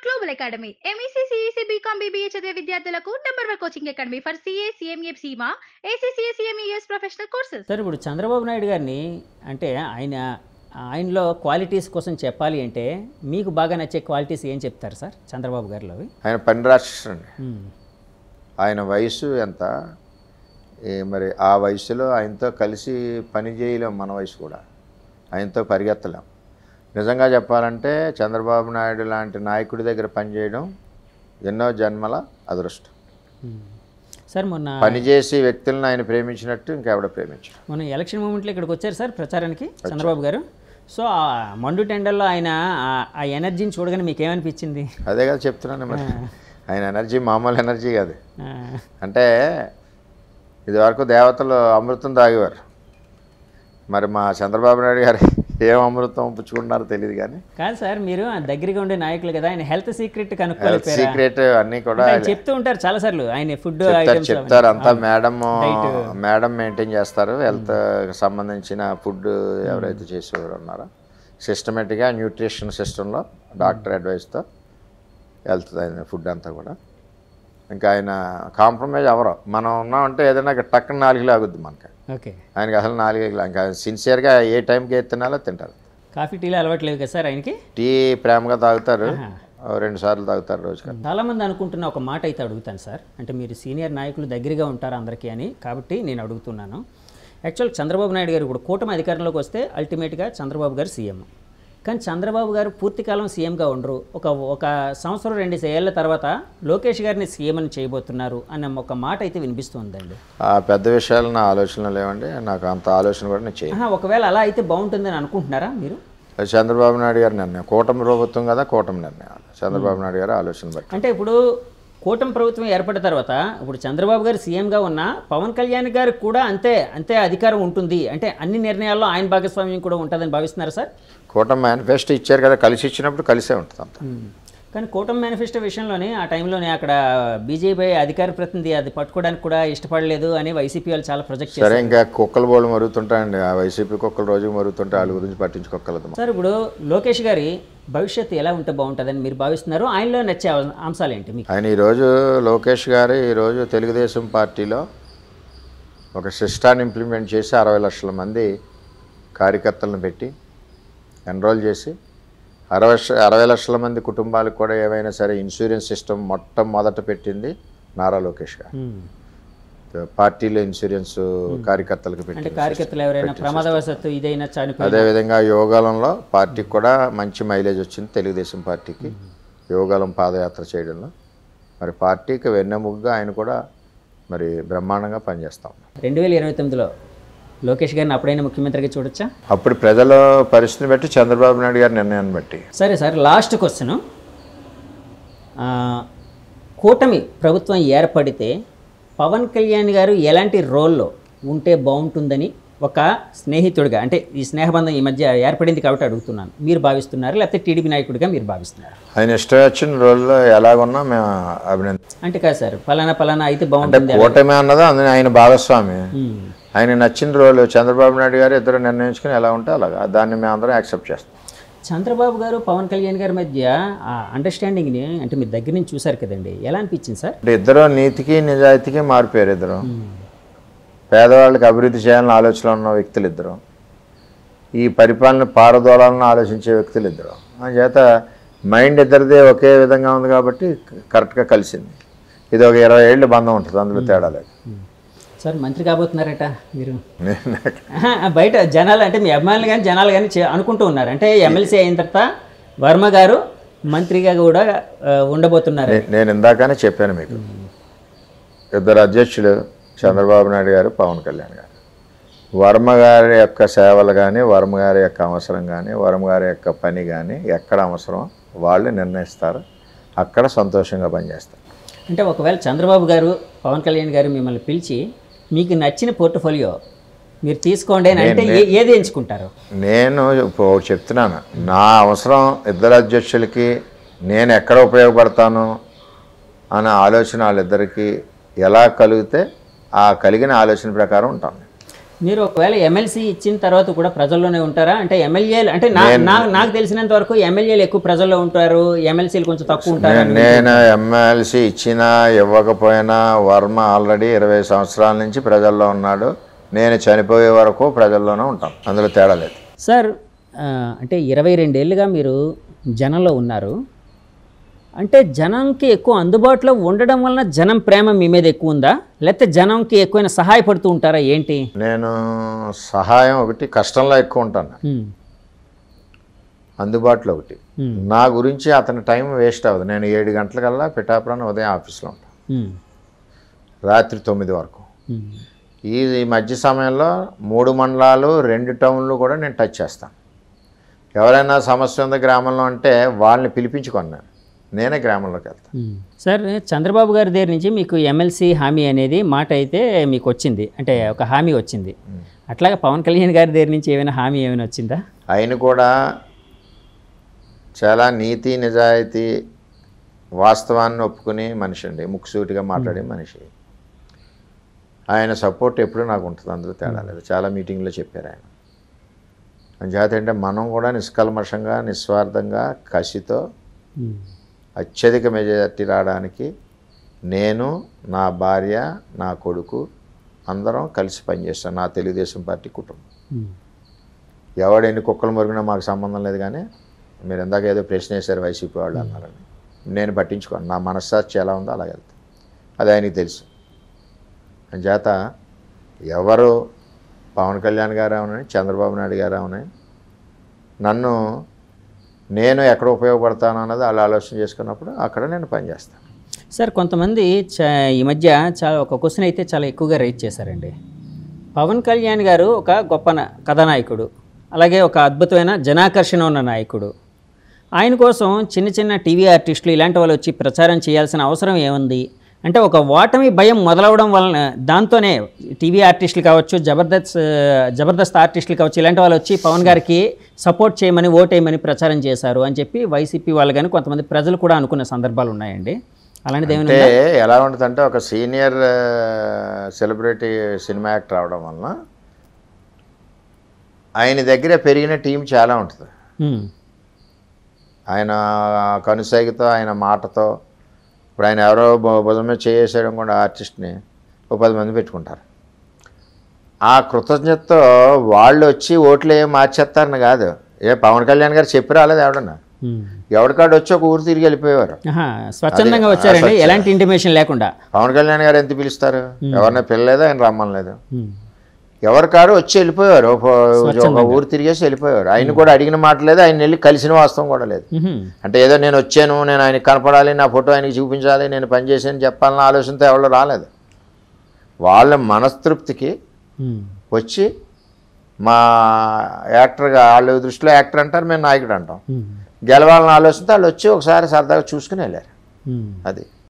Global academy MEC CEC BCom BBA చదివే విద్యార్థులకు number one coaching academy for CA CMA CIMA ACCA CMES professional courses sir ఇప్పుడు చంద్రబాబు నాయుడు గారిని అంటే ఆయన ఆయనలో క్వాలిటీస్ కోసం చెప్పాలి అంటే మీకు బాగా నచ్చే క్వాలిటీస్ ఏం చెప్తారు సార్ చంద్రబాబు గారిలో అవి? ఆయన పని రాష్ట్రండి మ్మ్. ఆయన వయసు ఎంత ఏ మరి ఆ వయసులో ఆయనతో కలిసి పని చేయలేం మన వయసు కూడా ఆయనతో పరిగెత్తలేం నిజంగా చెప్పాలంటే చంద్రబాబు నాయుడు లాంటి నాయకుడి దగ్గర పనిచేయడం ఎన్నో జన్మల అదృష్టం మ్మ్. సార్ మొన్న పనిచేసే వ్యక్తులను ఆయన ప్రేమించినట్టు ఇంకెవడ ప్రేమించడు మొన్న ఎలక్షన్ మూమెంట్లో ఇక్కడికి వచ్చారు సార్ ప్రచారానికి చంద్రబాబు గారు సో ఆ మండు టెండర్లో ఆయన ఆ- ఆ ఎనర్జీని చూడగానే మీకు ఏమనిపించింది అదే కదా చెప్తున్నాను మరి ఆయన ఎనర్జీ మామూలు ఎనర్జీ కాదు ఆ, అంటే ఇదివరకు దేవతలు అమృతం తాగేవారు మరి మా చంద్రబాబు నాయుడు గారు ఏం అమృతం పుచ్చుకుంటున్నారో తెలియదు కానీ కాదు సార్ మీరు ఆ దగ్గరగా ఉండే నాయకులు కదా ఆయన హెల్త్ సీక్రెట్ హెల్త్ కనుక్కోలేకపోయారా సీక్రెట్ అన్నీ కూడా ఆయన చెప్తూ ఉంటారు చాలా సార్లు ఆయన ఫుడ్ చెప్తారు ఐటమ్స్ చెప్తారు అంతా మేడం మేడం మెయింటైన్ చేస్తారు హెల్త్ సంబంధించిన ఫుడ్ ఎవరైతే చేసేవారు ఉన్నారో సిస్టమేటిక్గా న్యూట్రిషన్ సిస్టంలో డాక్టర్ అడ్వైస్తో వెళ్తుంది ఫుడ్ అంతా కూడా ఇంకా ఆయన కాంప్రమైజ్ అవ్వరు మనం ఉన్నామంటే ఏదైనా టక్కన నాలుగు లాగుద్ది మనకి ఓకే ఆయనకి అసలు నాలుగే ఇంకా సిన్సియర్గా ఏ టైంకి ఏది తినాలో తింటారు కాఫీ టీలు అలవాట్లేదు కదా సార్ ఆయనకి టీ ప్రేమగా తాగుతారు ఓ రెండు సార్లు తాగుతారు రోజుకి చాలా మంది అనుకుంటున్న ఒక మాట అయితే అడుగుతాను సార్ అంటే మీరు సీనియర్ నాయకులు దగ్గరగా ఉంటారు అందరికీ అని కాబట్టి నేను అడుగుతున్నాను యాక్చువల్ చంద్రబాబు నాయుడు గారు కూడా కూటమి అధికారంలోకి వస్తే అల్టిమేట్గా చంద్రబాబు గారు సీఎం కానీ చంద్రబాబు గారు పూర్తికాలం సీఎంగా ఉండరు ఒక ఒక సంవత్సరం రెండు ఏళ్ల తర్వాత లోకేష్ గారిని సీఎం అని చేయబోతున్నారు అన్న ఒక మాట అయితే వినిపిస్తుందండి ఆ పెద్ద విషయాలు నా ఆలోచనలు లేవండి నాకు అంత ఆలోచన కూడా నేను చేయను ఆహా, ఒకవేళ అలా అయితే బాగుంటుందని అనుకుంటున్నారా మీరు అది చంద్రబాబు నాయుడు గారి నిర్ణయం కూటమి ప్రభుత్వం కదా కూటమి నిర్ణయం చంద్రబాబు నాయుడు గారి ఆలోచన బట్టి అంటే ఇప్పుడు కూటమి ప్రభుత్వం ఏర్పడిన తర్వాత ఇప్పుడు చంద్రబాబు గారు సీఎంగా ఉన్న పవన్ కళ్యాణ్ గారికి కూడా అంతే అంతే అధికారం ఉంటుంది అంటే అన్ని నిర్ణయాల్లో ఆయన భాగస్వామ్యం కూడా ఉంటుందని భావిస్తున్నారా సార్ కూటమి మేనిఫెస్టో ఇచ్చారు కదా కలిసి ఇచ్చినప్పుడు కలిసే ఉంటుంది అంత కానీ కూటమి మేనిఫెస్టో విషయంలోనే ఆ టైంలోనే అక్కడ బీజేపీ అధికార ప్రతినిధి అది పట్టుకోవడానికి కూడా ఇష్టపడలేదు అని వైసీపీ వాళ్ళు చాలా ప్రొజెక్ట్ చేశారు సరే ఇంకా కుక్కలు బోళ్ళు మరుగుతుంటాయండి ఆ వైసీపీ కుక్కలు రోజు మరుగుతుంటే వాళ్ళ గురించి పట్టించుకోగలదు సార్ ఇప్పుడు లోకేష్ గారి భవిష్యత్తు ఎలా ఉంటే బాగుంటుందని మీరు భావిస్తున్నారు ఆయనలో నచ్చే అవ- అంశాలు ఏంటి మీకు ఆయన ఈరోజు లోకేష్ గారు ఈరోజు తెలుగుదేశం పార్టీలో ఒక సిస్టాన్ని ఇంప్లిమెంట్ చేసి అరవై లక్షల మంది కార్యకర్తలను పెట్టి ఎన్రోల్ చేసి అరవై లక్ష- అరవై లక్షల మంది కుటుంబాలకు కూడా ఏవైనా సరే ఇన్సూరెన్స్ సిస్టమ్ మొట్టమొదట పెట్టింది నారా లోకేష్ గారు హ్మ్. పార్టీలో ఇన్సూరెన్స్ కార్యకర్తలకు అంటే పెట్టి కార్యకర్తలు ఎవరైనా ప్రమాదవశత్తు ఇదైనా చనిపోయి అదేవిధంగా యోగాలంలో పార్టీకి కూడా మంచి మైలేజ్ వచ్చింది తెలుగుదేశం పార్టీకి యోగాలం పాదయాత్ర చేయడంలో మరి పార్టీకి వెన్నెముగ్గా ఆయన కూడా మరి బ్రహ్మాండంగా పనిచేస్తాం రెండు వేల ఇరవై తొమ్మిదిలో లోకేష్ గారిని అప్పుడైనా ముఖ్యమంత్రిగా చూడొచ్చా అప్పుడు ప్రజల పరిస్థితిని బట్టి చంద్రబాబు నాయుడు గారి నిర్ణయాన్ని బట్టి సరే సార్ లాస్ట్ క్వశ్చన్ కూటమి ప్రభుత్వం ఏర్పడితే పవన్ కళ్యాణ్ గారు ఎలాంటి రోల్లో ఉంటే బాగుంటుందని ఒక స్నేహితుడిగా అంటే ఈ స్నేహబంధం ఈ మధ్య ఏర్పడింది కాబట్టి అడుగుతున్నాను మీరు భావిస్తున్నారు లేకపోతే టీడీపీ నాయకుడిగా మీరు భావిస్తున్నారు ఆయన ఇష్టం వచ్చిన రోజుల్లో ఎలాగున్నా మేము అభినంది అంటే కాదు సార్ ఫలానా ఫలానా అయితే అంటే బాగుంటుంది కూటమి అన్నది అందులో ఆయన భాగస్వామి ఉమ్. ఆయన నచ్చిన రోజులు చంద్రబాబు నాయుడు గారు ఇద్దరు నిర్ణయించుకుని ఎలా ఉంటే అలాగా దాన్ని మేము అందరం యాక్సెప్ట్ చేస్తాం చంద్రబాబు గారు పవన్ కళ్యాణ్ గారి మధ్య ఆ అండర్స్టాండింగ్ని అంటే మీరు దగ్గర నుంచి చూశారు కదండి ఎలా అనిపించింది సార్ అంటే ఇద్దరు నీతికి నిజాయితీకి మారిపోయారు ఇద్దరు పేదవాళ్ళకి అభివృద్ధి చేయాలని ఆలోచన ఉన్న వ్యక్తులు ఇద్దరు ఈ పరిపాలన పారదోళాలను ఆలోచించే వ్యక్తులు ఇద్దరు చేత మైండ్ ఇద్దరిదే ఒకే విధంగా ఉంది కాబట్టి కరెక్ట్గా కలిసింది ఇది ఒక ఇరవై ఏళ్ళు బంధం ఉంటుంది అందులో తేడా లేదు సార్ మంత్రి కాబోతున్నారట మీరు నేను ఆహా, బయట జనాలు అంటే మీ అభిమానులు కానీ జనాలు కానీ చే- అనుకుంటూ ఉన్నారు అంటే ఎమ్మెల్సీ అయిన తర్వాత వర్మ గారు మంత్రిగా కూడా ఆ, ఉండబోతున్నారు నే- నేను ఇందాకనే చెప్పాను మీకు ఇద్దరు అధ్యక్షులు చంద్రబాబు నాయుడు గారు పవన్ కళ్యాణ్ గారు వర్మ గారి యొక్క సేవలు కానీ వర్మ గారి యొక్క అవసరం కానీ వర్మ గారి యొక్క పని కానీ ఎక్కడ అవసరం వాళ్ళు నిర్ణయిస్తారు అక్కడ సంతోషంగా పనిచేస్తారు అంటే ఒకవేళ చంద్రబాబు గారు పవన్ కళ్యాణ్ గారు మిమ్మల్ని పిలిచి మీకు నచ్చిన పోర్ట్ఫోలియో మీరు తీసుకోండి అని అంటే ఏ- ఏది ఎంచుకుంటారు నేను ఇప్పుడు ఒకటి చెప్తున్నాను నా అవసరం ఇద్దరు అధ్యక్షులకి నేను ఎక్కడ ఉపయోగపడతాను అనే ఆలోచన వాళ్ళిద్దరికీ ఎలా కలిగితే ఆ కలిగిన ఆలోచన ప్రకారం ఉంటాను మీరు ఒకవేళ ఎమ్మెల్సీ ఇచ్చిన తర్వాత కూడా ప్రజల్లోనే ఉంటారా అంటే ఎమ్మెల్యేలు అంటే నా నా- నాకు తెలిసినంత వరకు ఎమ్మెల్యేలు ఎక్కువ ప్రజల్లో ఉంటారు ఎమ్మెల్సీలు కొంచెం తక్కువ ఉంటారు నేను- నేను ఎమ్మెల్సీ ఇచ్చినా ఇవ్వకపోయినా వర్మ ఆల్రెడీ ఇరవై సంవత్సరాల నుంచి ప్రజల్లో ఉన్నాడు నేను చనిపోయే వరకు ప్రజల్లోనే ఉంటాను అందులో తేడా లేదు సార్ ఆ, అంటే ఇరవై రెండేళ్ళుగా మీరు జనంలో ఉన్నారు అంటే జనంకి ఎక్కువ అందుబాటులో ఉండడం వలన జనం ప్రేమ మీ మీద ఎక్కువ ఉందా లేకపోతే జనంకి ఎక్కువైనా సహాయపడుతూ ఉంటారా ఏంటి నేను సహాయం ఒకటి కష్టంలో ఎక్కువ ఉంటాను ఉమ్, అందుబాటులో ఒకటి ఉమ్, నా గురించి అతని టైం వేస్ట్ అవ్వదు నేను ఏడు గంటలకల్లా పిఠాపురాన్ని ఉదయం ఆఫీస్లో ఉంటాను ఉమ్, రాత్రి తొమ్మిది వరకు ఉమ్, ఈ ఈ మధ్య సమయంలో మూడు మండలాలు రెండు టౌన్లు కూడా నేను టచ్ చేస్తాను ఎవరైనా సమస్య ఉంది గ్రామంలో అంటే వాళ్ళని పిలిపించుకున్నాను నేనే గ్రామంలోకి వెళ్తాను ఉమ్. సార్ చంద్రబాబు గారి దగ్గర నుంచి మీకు ఎమ్మెల్సీ హామీ అనేది మాట అయితే మీకు వచ్చింది అంటే ఒక హామీ వచ్చింది అట్లాగే పవన్ కళ్యాణ్ గారి దగ్గర నుంచి ఏమైనా హామీ ఏమైనా వచ్చిందా ఆయన కూడా చాలా నీతి నిజాయితీ వాస్తవాన్ని ఒప్పుకునే మనిషి అండి ముక్కుసూటిగా మాట్లాడే మనిషి ఆయన సపోర్ట్ ఎప్పుడు నాకు ఉంటుంది అందులో తేడా లేదు చాలా మీటింగ్లో చెప్పారు ఆయన అంచేత అంటే మనం కూడా నిష్కల్మషంగా నిస్వార్థంగా కసితో ఉమ్, అత్యధిక మెజారిటీ రావడానికి నేను నా భార్య నా కొడుకు అందరం కలిసి పనిచేస్తాం నా తెలుగుదేశం పార్టీ కుటుంబం ఉమ్, ఎవడు ఎన్ని కుక్కలు మురిగినా మాకు సంబంధం లేదు కానీ మీరు ఇందాక ఏదో ప్రశ్న వేశారు వైసీపీ వాళ్ళు అన్నారని నేను పట్టించుకోను నా మనస్సాక్షి ఎలా ఉందో అలాగే వెళ్తాను అది ఆయనకి తెలుసు చేత ఎవరు పవన్ కళ్యాణ్ గారు అవునని చంద్రబాబు నాయుడు గారు అవునని నన్ను నేను ఎక్కడ ఉపయోగపడతాను అన్నది వాళ్ళు ఆలోచన చేసుకున్నప్పుడు అక్కడ నేను పనిచేస్తాను సార్ కొంతమంది చ ఈ మధ్య చాలా ఒక క్వశ్చన్ అయితే చాలా ఎక్కువగా రైజ్ చేశారండి పవన్ కళ్యాణ్ గారు ఒక గొప్ప న- కథానాయకుడు అలాగే ఒక అద్భుతమైన జనాకర్షణ ఉన్న నాయకుడు ఆయన కోసం చిన్న చిన్న టీవీ ఆర్టిస్టులు ఇలాంటి వాళ్ళు వచ్చి ప్రచారం చేయాల్సిన అవసరం ఏముంది అంటే ఒక ఓటమి భయం మొదలవడం వలన దాంతోనే టీవీ ఆర్టిస్టులు కావచ్చు జబర్దస్త్ జబర్దస్త్ ఆర్టిస్టులు కావచ్చు ఇలాంటి వాళ్ళు వచ్చి పవన్ గారికి సపోర్ట్ చేయమని ఓటేయమని ప్రచారం చేశారు అని చెప్పి వైసీపీ వాళ్ళు కానీ కొంతమంది ప్రజలు కూడా అనుకున్న సందర్భాలు ఉన్నాయండి అలాంటిది ఏమైనా అంటే ఎలా ఉంటుందంటే ఒక సీనియర్ సెలబ్రిటీ సినిమా యాక్టర్ అవడం వలన ఆయన దగ్గర పెరిగిన టీం చాలా ఉంటుంది ఉమ్, ఆయన కనుసైగతో ఆయన మాటతో ఇప్పుడు ఆయన ఎవరో భు- భుజం మీద చేసేయడం కూడా ఆర్టిస్ట్ని ఒక పది మంది పెట్టుకుంటారు ఆ కృతజ్ఞతతో వాళ్ళు వచ్చి ఓట్లు ఏం మార్చేస్తారని కాదు ఏ పవన్ కళ్యాణ్ గారు చెప్పి రాలేదు ఎవడన్నా ఉమ్. ఎవరికాడు వచ్చి ఒక ఊరు తిరిగి వెళ్ళిపోయేవారు ఆహా, స్వచ్ఛందంగా వచ్చారండి ఎలాంటి ఇంటిమేషన్ లేకుండా పవన్ కళ్యాణ్ గారు ఎంత పిలుస్తారు ఎవరిని పిల్లలేదు ఆయన రమ్మనలేదు ఉమ్, ఎవరి కాడు వచ్చి వెళ్ళిపోయారు ఒక ఒక ఊరు తిరిగేసి వెళ్ళిపోయారు ఆయన కూడా అడిగిన మాట లేదు ఆయన వెళ్ళి కలిసిన వాస్తవం కూడా లేదు ఉహుం, అంటే ఏదో నేను వచ్చాను నేను ఆయనకి కనపడాలి నా ఫోటో ఆయనకి చూపించాలి నేను పని చేశాను చెప్పాలన్న ఆలోచనతో ఎవరు రాలేదు వాళ్ళ మనస్తృప్తికి ఉమ్, వచ్చి మా యాక్టర్గా వాళ్ళ దృష్టిలో యాక్టర్ అంటారు మేము నాయకుడు అంటాం ఉమ్, గెలవాలన్న ఆలోచనతో వాళ్ళు వచ్చి ఒకసారి సరదాగా చూసుకుని వెళ్ళారు ఉమ్. అది